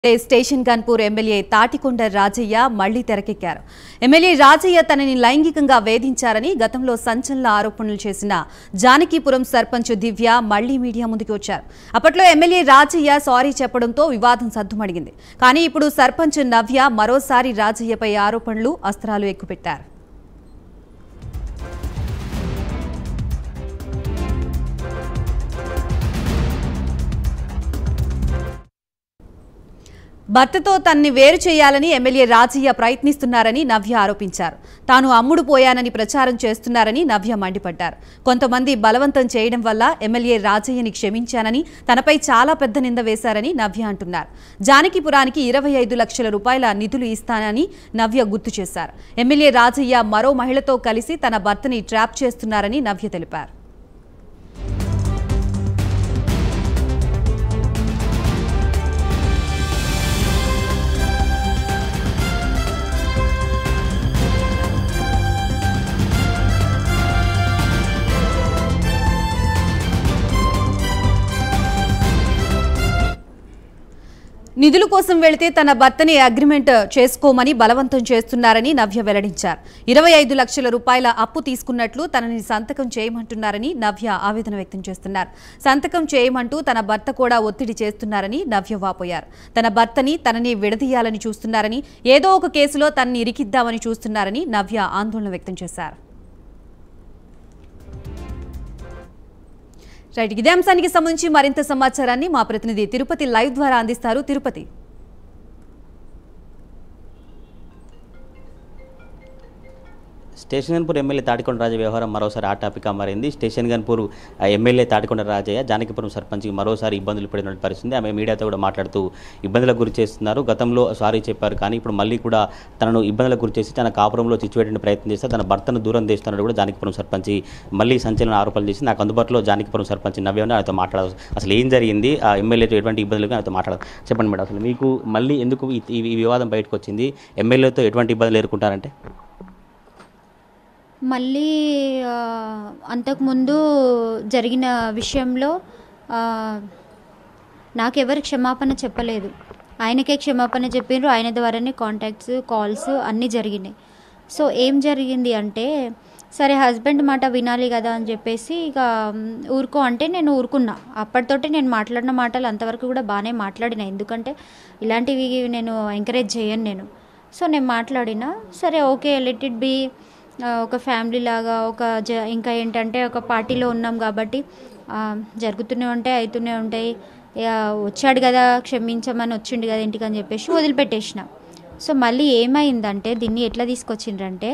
station Ghanpur MLA Thatikonda Rajaiah మళ్లీ తెరకెక్కారు MLA Rajaiah తనని లైంగికంగా వేధించారని గతంలో సంచలన ఆరోపణలు చేసిన జానకీపురం సర్పంచ్ దివ్య మళ్లీ మీడియా ముందుకు వచ్చారు అప్పట్లో ఎమ్మెల్యే రాజయ్య సారీ చెప్పడంతో వివాదం సద్దుమణిగింది కానీ ఇప్పుడు సర్పంచ్ నవ్య మరోసారి రాజయ్యపై ఆరోపణలు అస్త్రాలు ఎక్కుపెట్టారు భర్తతో తన్ని వేరు చేయాలని ఎమ్మెల్యే రాజయ్య ప్రయత్నిస్తున్నారని నవ్య ఆరోపించారు తాను అమ్ముడు పోయానని ప్రచారం చేస్తున్నారని నవ్య మండిపడ్డారు కొంతమంది బలవంతం చేయడం వల్ల ఎమ్మెల్యే రాజయ్యని క్షమించానని తనపై చాలా పెద్ద నింద వేశారని నవ్య అంటున్నారు జానకిపురానికి ఇరవై ఐదు లక్షల రూపాయల నిధులు ఇస్తానని నవ్య గుర్తు చేశారు ఎమ్మెల్యే రాజయ్య మరో మహిళతో కలిసి తన భర్తని ట్రాప్ చేస్తున్నారని నవ్య తెలిపారు నిధుల కోసం వెళితే తన భర్తని అగ్రిమెంట్ చేసుకోమని బలవంతం చేస్తున్నారని నవ్య వెల్లడించారు ఇరవై ఐదు లక్షల రూపాయల అప్పు తీసుకున్నట్లు తనని సంతకం చేయమంటున్నారని నవ్య ఆవేదన వ్యక్తం చేస్తున్నారు సంతకం చేయమంటూ తన భర్త కూడా ఒత్తిడి చేస్తున్నారని నవ్య వాపోయారు తన భర్తని తనని విడదీయాలని చూస్తున్నారని ఏదో ఒక కేసులో తనని ఇరికిద్దామని చూస్తున్నారని నవ్య ఆందోళన వ్యక్తం చేశారు రైట్ ఇదే అంశానికి సంబంధించి మరింత సమాచారాన్ని మా ప్రతినిధి తిరుపతి లైవ్ ద్వారా అందిస్తారు తిరుపతి స్టేషన్ గన్పూర్ ఎమ్మెల్యే తాటికొండ రాజయ్య వ్యవహారం మరోసారి ఆ టాపిక్గా మారింది స్టేషన్ గన్పూర్ ఆ, ఎమ్మెల్యే తాటికొండ రాజయ్య జానకిపురం సర్పంచ్కి మరోసారి ఇబ్బందులు పడిన పరిస్థితి ఆమె మీడియాతో కూడా మాట్లాడుతూ ఇబ్బందులకు గురి చేస్తున్నారు గతంలో సారీ చెప్పారు కానీ ఇప్పుడు మళ్ళీ కూడా తనను ఇబ్బందులకు గురి చేసి తన కాపురంలో చిచ్చువేయడానికి ప్రయత్నం చేస్తే తన భర్తను దూరం చేస్తున్నట్టు కూడా జానకిపురం సర్పంచ్ మళ్ళీ సంచలన ఆరోపణలు చేసి నాకు అందుబాటులో జానకిపురం సర్పంచ్ నవ్య ఉంది ఆయనతో మాట్లాడాలి అసలు ఏం జరిగింది ఆ ఎమ్మెల్యేతో ఎటువంటి ఇబ్బందులు లేవు, ఆయనతో మాట్లాడాలి చెప్పండి మేడం అసలు మీకు మళ్ళీ ఎందుకు ఈ- ఈ ఈ వివాదం బయటకు వచ్చింది ఎమ్మెల్యేతో ఎటువంటి ఇబ్బందులు ఎదుర్కొంటారంటే మళ్ళీ ఆ, అంతకుముందు జరిగిన విషయంలో ఆ, నాకెవరు క్షమాపణ చెప్పలేదు ఆయనకే క్షమాపణ చెప్పిండ్రు ఆయన ద్వారానే కాంటాక్ట్స్ కాల్స్ అన్నీ జరిగినాయి సో ఏం జరిగింది అంటే సరే హస్బెండ్ మాట వినాలి కదా అని చెప్పేసి ఇక మ్, ఊరుకో అంటే నేను ఊరుకున్నా అప్పటితోటి నేను మాట్లాడిన మాటలు అంతవరకు కూడా బాగానే మాట్లాడిన ఎందుకంటే ఇలాంటివి నేను ఎంకరేజ్ చేయను నేను సో నేను మాట్లాడినా సరే ఓకే లెట్ ఇట్ బీ ఒక ఫ్యామిలీ లాగా ఒక జ ఇంకా ఏంటంటే ఒక పార్టీలో ఉన్నాం కాబట్టి ఆ, జరుగుతూనే ఉంటాయి అవుతూనే ఉంటాయి ఇక వచ్చాడు కదా క్షమించమని వచ్చిండు కదా ఇంటికి అని చెప్పేసి వదిలిపెట్టేసిన సో మళ్ళీ ఏమైందంటే దీన్ని ఎట్లా తీసుకొచ్చిండ్రంటే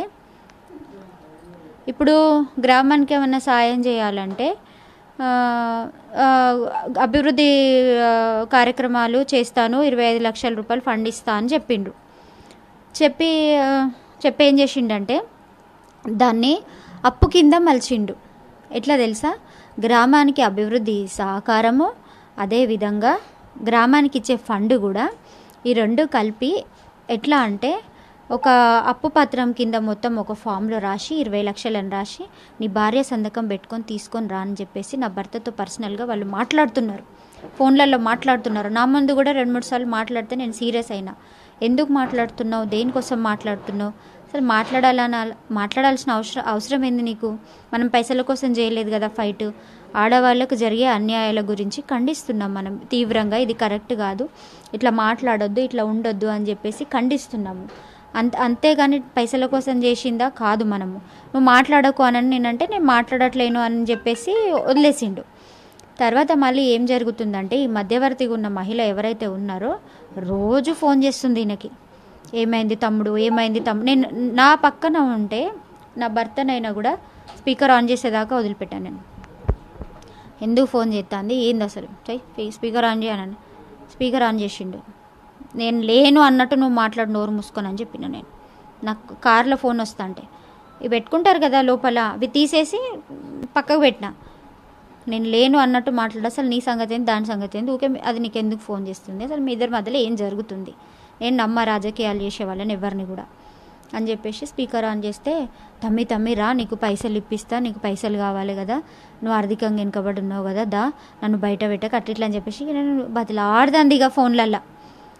ఇప్పుడు గ్రామానికి ఏమైనా సాయం చేయాలంటే ఆ, ఆ, అభివృద్ధి ఆ, కార్యక్రమాలు చేస్తాను ఇరవై ఐదు లక్షల రూపాయలు ఫండ్ ఇస్తా అని చెప్పిండ్రు చెప్పి ఆ, చెప్పి ఏం చేసిండంటే దాన్ని అప్పు కింద మలిచిండు ఎట్లా తెలుసా గ్రామానికి అభివృద్ధి సహకారము అదేవిధంగా గ్రామానికి ఇచ్చే ఫండ్ కూడా ఈ రెండు కలిపి ఎట్లా అంటే ఒక అప్పు పత్రం కింద మొత్తం ఒక ఫామ్లో రాసి ఇరవై లక్షలని రాసి నీ భార్య సంతకం పెట్టుకొని తీసుకొని రా అని చెప్పేసి నా భర్తతో పర్సనల్గా వాళ్ళు మాట్లాడుతున్నారు ఫోన్లలో మాట్లాడుతున్నారు నా ముందు కూడా రెండు మూడు సార్లు మాట్లాడితే నేను సీరియస్ అయినా ఎందుకు మాట్లాడుతున్నావు దేనికోసం మాట్లాడుతున్నావు అసలు మాట్లాడాలన మాట్లాడాల్సిన అవసరం అవసరం ఏంది నీకు మనం పైసల కోసం చేయలేదు కదా ఫైట్ ఆడవాళ్ళకు జరిగే అన్యాయాల గురించి ఖండిస్తున్నాం మనం తీవ్రంగా ఇది కరెక్ట్ కాదు ఇట్లా మాట్లాడొద్దు ఇట్లా ఉండొద్దు అని చెప్పేసి ఖండిస్తున్నాము అంత అంతేగాని పైసల కోసం చేసిందా కాదు మనము నువ్వు మాట్లాడకు అని నేనంటే నేను మాట్లాడట్లేను అని చెప్పేసి వదిలేసిండు తర్వాత మళ్ళీ ఏం జరుగుతుందంటే ఈ మధ్యవర్తిగా ఉన్న మహిళ ఎవరైతే ఉన్నారో రోజు ఫోన్ చేస్తుంది ఈయనకి ఏమైంది తమ్ముడు ఏమైంది తమ్ముడు నేను నా పక్కన ఉంటే నా భర్తనైనా కూడా స్పీకర్ ఆన్ చేసేదాకా వదిలిపెట్టాను నేను ఎందుకు ఫోన్ చేస్తుంది ఏంది అసలు చెయ్ స్పీకర్ ఆన్ చేయనని స్పీకర్ ఆన్ చేసిండు నేను లేను అన్నట్టు నువ్వు మాట్లాడు నోరు మూసుకొని అని చెప్పిన నేను నాకు కార్లో ఫోన్ వస్తా అంటే ఇవి పెట్టుకుంటారు కదా లోపల అవి తీసేసి పక్కకు పెట్టిన నేను లేను అన్నట్టు మాట్లాడు అసలు నీ సంగతి ఏంది దాని సంగతి ఏంది ఊకే అది నీకు ఎందుకు ఫోన్ చేస్తుంది అసలు మీ ఇద్దరి మధ్యలో ఏం జరుగుతుంది నేను నమ్మ రాజకీయాలు చేసే వాళ్ళని ఎవరిని కూడా అని చెప్పేసి స్పీకర్ ఆన్ చేస్తే తమ్మి తమ్మి రా నీకు పైసలు ఇప్పిస్తా నీకు పైసలు కావాలి కదా నువ్వు ఆర్థికంగా వెనుకబడి ఉన్నావు కదా దా నన్ను బయట పెట్టక అట్లా ఇట్లా అని చెప్పేసి ఇక నేను బతిలాడుతుంది ఇక ఫోన్లల్లో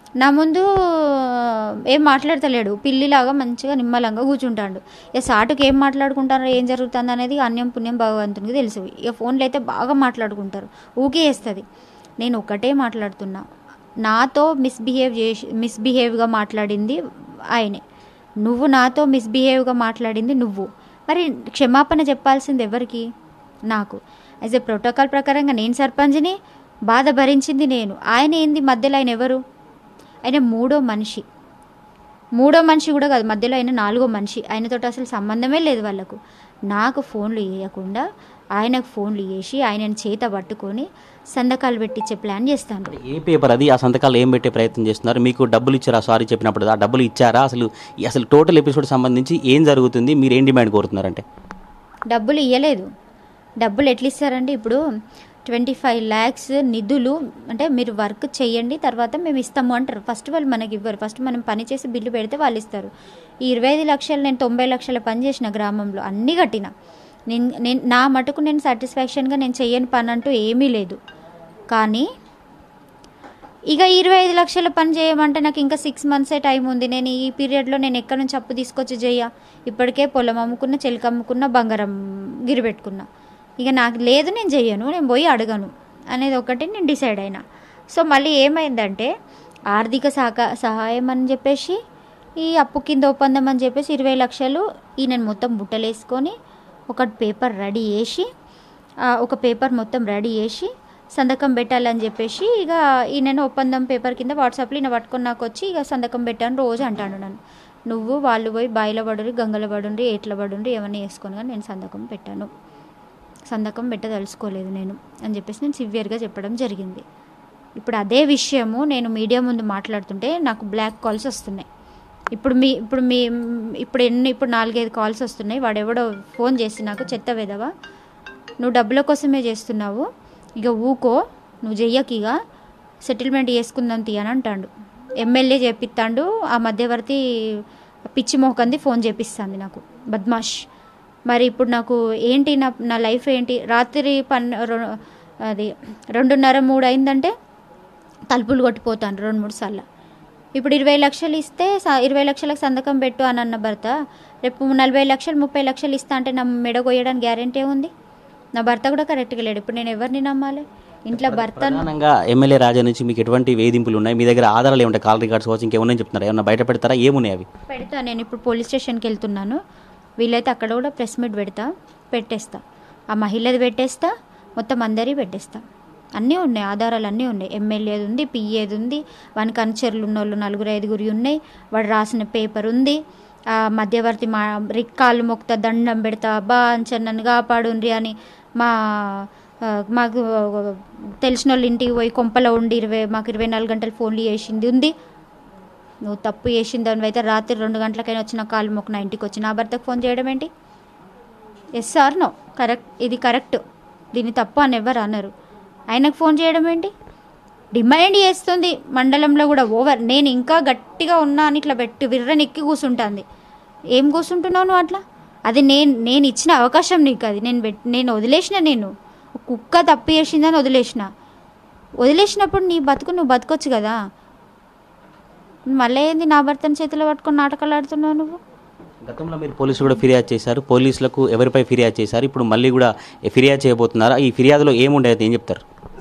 నా ముందు ఏం మాట్లాడతలేడు పిల్లిలాగా మంచిగా నిమ్మలంగా కూర్చుంటాడు ఇక సాటుకి ఏం మాట్లాడుకుంటారో ఏం జరుగుతుంది అనేది అన్యం పుణ్యం భగవంతునికి తెలుసు ఇక ఫోన్లో అయితే బాగా మాట్లాడుకుంటారు ఊకే వేస్తుంది నేను ఒకటే మాట్లాడుతున్నా నాతో మిస్బిహేవ్ చేసి మిస్బిహేవ్గా మాట్లాడింది ఆయనే నువ్వు నాతో మిస్బిహేవ్గా మాట్లాడింది నువ్వు మరి క్షమాపణ చెప్పాల్సింది ఎవరికి నాకు యాజ్ ఎ ప్రోటోకాల్ ప్రకారంగా నేను సర్పంచ్ని బాధ భరించింది నేను ఆయన ఏంది మధ్యలో ఆయన ఎవరు ఆయన మూడో మనిషి మూడో మనిషి కూడా కాదు మధ్యలో ఆయన నాలుగో మనిషి ఆయనతో అసలు సంబంధమే లేదు వాళ్ళకు నాకు ఫోన్లు వేయకుండా ఆయనకు ఫోన్లు వేసి ఆయనను చేత పట్టుకొని సంతకాలు పెట్టించే ప్లాన్ చేస్తాను ఏ పేపర్ అది ఆ సంతకాలు ఏం పెట్టే ప్రయత్నం చేస్తున్నారు మీకు డబ్బులు ఇచ్చారా సారీ చెప్పినప్పుడు ఆ డబ్బులు ఇచ్చారా అసలు అసలు టోటల్ ఎపిసోడ్ సంబంధించి ఏం జరుగుతుంది మీరు ఏం డిమాండ్ కోరుతున్నారంటే డబ్బులు ఇవ్వలేదు డబ్బులు ఎట్లా ఇస్తారండి ఇప్పుడు ట్వంటీ ఫైవ్ ల్యాక్స్ నిధులు అంటే మీరు వర్క్ చేయండి తర్వాత మేము ఇస్తాము అంటారు ఫస్ట్ వాళ్ళు మనకి ఇవ్వరు ఫస్ట్ మనం పని చేసి బిల్లు పెడితే వాళ్ళు ఇస్తారు ఈ ఇరవై ఐదు లక్షలు నేను తొంభై లక్షల పని చేసిన గ్రామంలో అన్నీ కట్టిన నేను నేను నా మటుకు నేను సాటిస్ఫాక్షన్గా నేను చెయ్యని పని అంటూ ఏమీ లేదు కానీ ఇక ఇరవై ఐదు లక్షల పని చేయమంటే నాకు ఇంకా సిక్స్ మంత్సే టైం ఉంది నేను ఈ పీరియడ్లో నేను ఎక్కడి నుంచి అప్పు తీసుకొచ్చి చెయ్య ఇప్పటికే పొలం అమ్ముకున్న చెలిక అమ్ముకున్న బంగారం గిరి పెట్టుకున్నా ఇక నాకు లేదు నేను చెయ్యను నేను పోయి అడగను అనేది ఒకటి నేను డిసైడ్ అయినా సో మళ్ళీ ఏమైందంటే ఆర్థిక సహక సహాయం అని చెప్పేసి ఈ అప్పు కింద ఒప్పందం అని చెప్పేసి ఇరవై లక్షలు ఈయన మొత్తం బుట్టలేసుకొని ఒక పేపర్ రెడీ చేసి ఆ, ఒక పేపర్ మొత్తం రెడీ చేసి సంతకం పెట్టాలని చెప్పేసి ఇక ఈయన ఒప్పందం పేపర్ కింద వాట్సాప్లో ఈయన పట్టుకొని నాకు వచ్చి ఇక సంతకం పెట్టాను రోజు అంటాడు నన్ను నువ్వు వాళ్ళు పోయి బాయిలో పడుండ్రి గంగలో పడుండ్రి ఏట్ల పడుండ్రి ఏమన్నా వేసుకొని కానీ నేను సంతకం పెట్టాను సంతకం పెట్టదలుచుకోలేదు నేను అని చెప్పేసి నేను సివియర్గా చెప్పడం జరిగింది ఇప్పుడు అదే విషయము నేను మీడియా ముందు మాట్లాడుతుంటే నాకు బ్లాక్ కాల్స్ వస్తున్నాయి ఇప్పుడు మీ ఇప్పుడు మీ ఇప్పుడు ఎన్ని ఇప్పుడు నాలుగైదు కాల్స్ వస్తున్నాయి వాడెవడో ఫోన్ చేసి నాకు చెత్త వెదవా నువ్వు డబ్బుల కోసమే చేస్తున్నావు ఇక ఊకో నువ్వు చెయ్యకి ఇక సెటిల్మెంట్ చేసుకుందాం తీ అని అంటాడు ఎమ్మెల్యే చేపిస్తాడు ఆ మధ్యవర్తి పిచ్చి మోకంది ఫోన్ చేపిస్తుంది నాకు బద్మాష్ మరి ఇప్పుడు నాకు ఏంటి నా నా లైఫ్ ఏంటి రాత్రి పన్ రొ- అది రెండున్నర మూడు అయిందంటే తలుపులు కొట్టిపోతాను రెండు మూడు సార్లు ఇప్పుడు ఇరవై లక్షలు ఇస్తే స- ఇరవై లక్షలకు సంతకం పెట్టు అని అన్న భర్త రేపు నలభై లక్షలు ముప్పై లక్షలు ఇస్తా అంటే నా మెడ కొయ్యడానికి గ్యారెంటీ ఉంది నా భర్త కూడా కరెక్ట్గా లేడు ఇప్పుడు నేను ఎవరిని నమ్మాలి ఇంట్లో భర్త ప్రధానంగా ఎమ్మెల్యే రాజా నుంచి మీకు ఎటువంటి వేధింపులు ఉన్నాయి మీ దగ్గర ఆధారాలు ఏముంటాయి కాల్ రికార్డ్స్ వచ్చి ఇంకేమున్నాయని చెప్తున్నారు ఏమన్నా బయట పెడతారా ఏమున్నాయి అవి పెడతా నేను ఇప్పుడు పోలీస్ స్టేషన్కి వెళ్తున్నాను వీలైతే అక్కడ కూడా ప్రెస్ మీట్ పెడతా పెట్టేస్తా ఆ మహిళది పెట్టేస్తా మొత్తం అందరి పెట్టేస్తా అన్నీ ఉన్నాయి ఆధారాలు అన్నీ ఉన్నాయి ఎమ్మెల్యేది ఉంది పిఏది ఉంది వానికి అనుచరులు ఉన్న వాళ్ళు నలుగురు ఐదుగురి ఉన్నాయి వాడు రాసిన పేపర్ ఉంది ఆ మధ్యవర్తి మా రిక్కాలు మొక్తా దండం పెడతా బా అంచన్ నన్ను కాపాడుండ్రి అని మా ఆ, మాకు తెలిసిన వాళ్ళు ఇంటికి పోయి కొంపలో ఉండి ఇరవై మాకు ఇరవై నాలుగు గంటలు ఫోన్లు చేసింది ఉంది నువ్వు తప్పు చేసిన దాని అయితే రాత్రి రెండు గంటలకైనా వచ్చిన కాలు మొక్క నా ఇంటికి వచ్చి నా భర్తకు ఫోన్ చేయడం ఏంటి ఎస్ సార్ నో కరెక్ట్ ఇది కరెక్ట్ దీన్ని తప్పు అని ఎవరు అన్నారు ఆయనకు ఫోన్ చేయడం ఏంటి డిమాండ్ చేస్తుంది మండలంలో కూడా ఓవర్ నేను ఇంకా గట్టిగా ఉన్నా అని ఇట్లా పెట్టి విర్రని ఎక్కి కూర్చుంటుంది ఏం కూర్చుంటున్నావు నువ్వు అట్లా అది నేను నేను ఇచ్చిన అవకాశం నీకు అది నేను పెట్ నేను వదిలేసిన నేను ఒక కుక్క తప్పు చేసిందని వదిలేసిన వదిలేసినప్పుడు నీ బతుకు నువ్వు బతకొచ్చు కదా మళ్ళీ ఏంది నా భర్తని చేతిలో పట్టుకొని నాటకాలు ఆడుతున్నావు నువ్వు గతంలో మీరు పోలీసులు కూడా ఫిర్యాదు చేశారు పోలీసులకు ఎవరిపై ఫిర్యాదు చేశారు ఇప్పుడు మళ్ళీ కూడా ఫిర్యాదు చేయబోతున్నారా ఈ ఫిర్యాదులో ఏముండేది ఏం చెప్తారు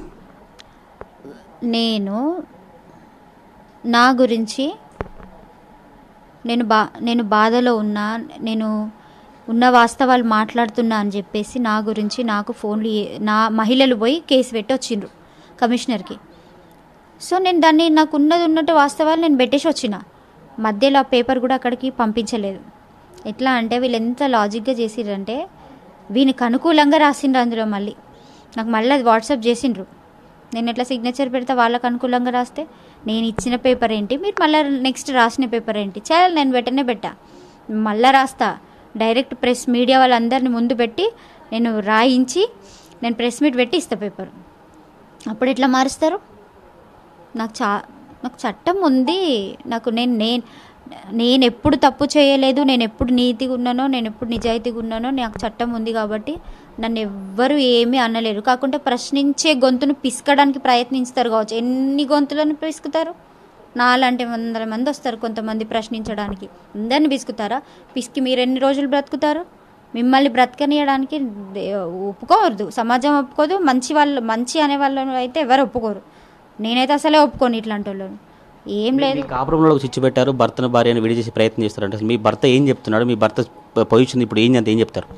నేను నా గురించి నేను బా నేను బాధలో ఉన్నా నేను ఉన్న వాస్తవాలు మాట్లాడుతున్నా అని చెప్పేసి నా గురించి నాకు ఫోన్లు ఏ- నా మహిళలు పోయి కేసు పెట్టి వచ్చిండ్రు కమిషనర్కి సో నేను దాన్ని నాకు ఉన్నది ఉన్నట్టు వాస్తవాలు నేను పెట్టేసి వచ్చిన మధ్యలో ఆ పేపర్ కూడా అక్కడికి పంపించలేదు ఎట్లా అంటే వీళ్ళు ఎంత లాజిక్గా చేసిర్రంటే వీనికి అనుకూలంగా రాసిండ్రు అందులో మళ్ళీ నాకు మళ్ళీ అది వాట్సాప్ చేసిండ్రు నేను ఎట్లా సిగ్నేచర్ పెడితే వాళ్ళకు అనుకూలంగా రాస్తే నేను ఇచ్చిన పేపర్ ఏంటి మీరు మళ్ళీ నెక్స్ట్ రాసిన పేపర్ ఏంటి చాలా నేను వెంటనే పెట్టా మళ్ళీ రాస్తా డైరెక్ట్ ప్రెస్ మీడియా వాళ్ళందరిని ముందు పెట్టి నేను రాయించి నేను ప్రెస్ మీట్ పెట్టి ఇస్తా పేపర్ అప్పుడు ఎట్లా మారుస్తారు నాకు చా నాకు చట్టం ఉంది నాకు నేను నేను నేను ఎప్పుడు తప్పు చేయలేదు నేను ఎప్పుడు నీతిగా ఉన్నానో నేను ఎప్పుడు నిజాయితీగా ఉన్నానో నాకు చట్టం ఉంది కాబట్టి నన్ను ఎవ్వరు ఏమీ అనలేరు కాకుంటే ప్రశ్నించే గొంతును పిసకడానికి ప్రయత్నిస్తారు కావచ్చు ఎన్ని గొంతులను పిసుకుతారు నాలంటే వందల మంది వస్తారు కొంతమంది ప్రశ్నించడానికి అందరిని పిసుకుతారా పిసికి మీరు ఎన్ని రోజులు బ్రతుకుతారు మిమ్మల్ని బ్రతకనియడానికి దే- ఒప్పుకోవద్దు సమాజం ఒప్పుకోదు మంచి వాళ్ళు మంచి అనే వాళ్ళు అయితే ఎవరు ఒప్పుకోరు నేనైతే అసలే ఒప్పుకోను ఇట్లాంటి వాళ్ళని ఏం లేదు మీ కాపురంలో చిచ్చు పెట్టారు భర్తను భార్యను విడి చేసే ప్రయత్నం చేస్తారు అంటే మీ భర్త ఏం చెప్తున్నాడు మీ భర్త పొజిషన్ ఇప్పుడు ఏం చేస్తే ఏం చెప్తారు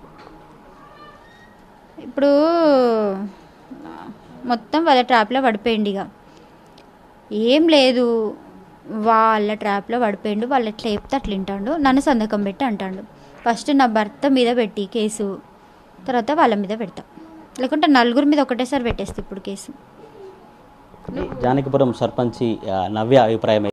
ఇప్పుడు మొత్తం వాళ్ళ ట్రాప్లో పడిపోయింది ఇక ఏం లేదు వాళ్ళ ట్రాప్లో పడిపోయిండు వాళ్ళు ఎట్లా చెప్తే అట్లా వింటాడు నన్ను సంతకం పెట్టి అంటాడు ఫస్ట్ నా భర్త మీద పెట్టి కేసు తర్వాత వాళ్ళ మీద పెడతా లేకుంటే నలుగురి మీద ఒకటేసారి పెట్టేస్తే ఇప్పుడు కేసు జానకిపురం సర్పంచి ఆ, నవ్య అభిప్రాయం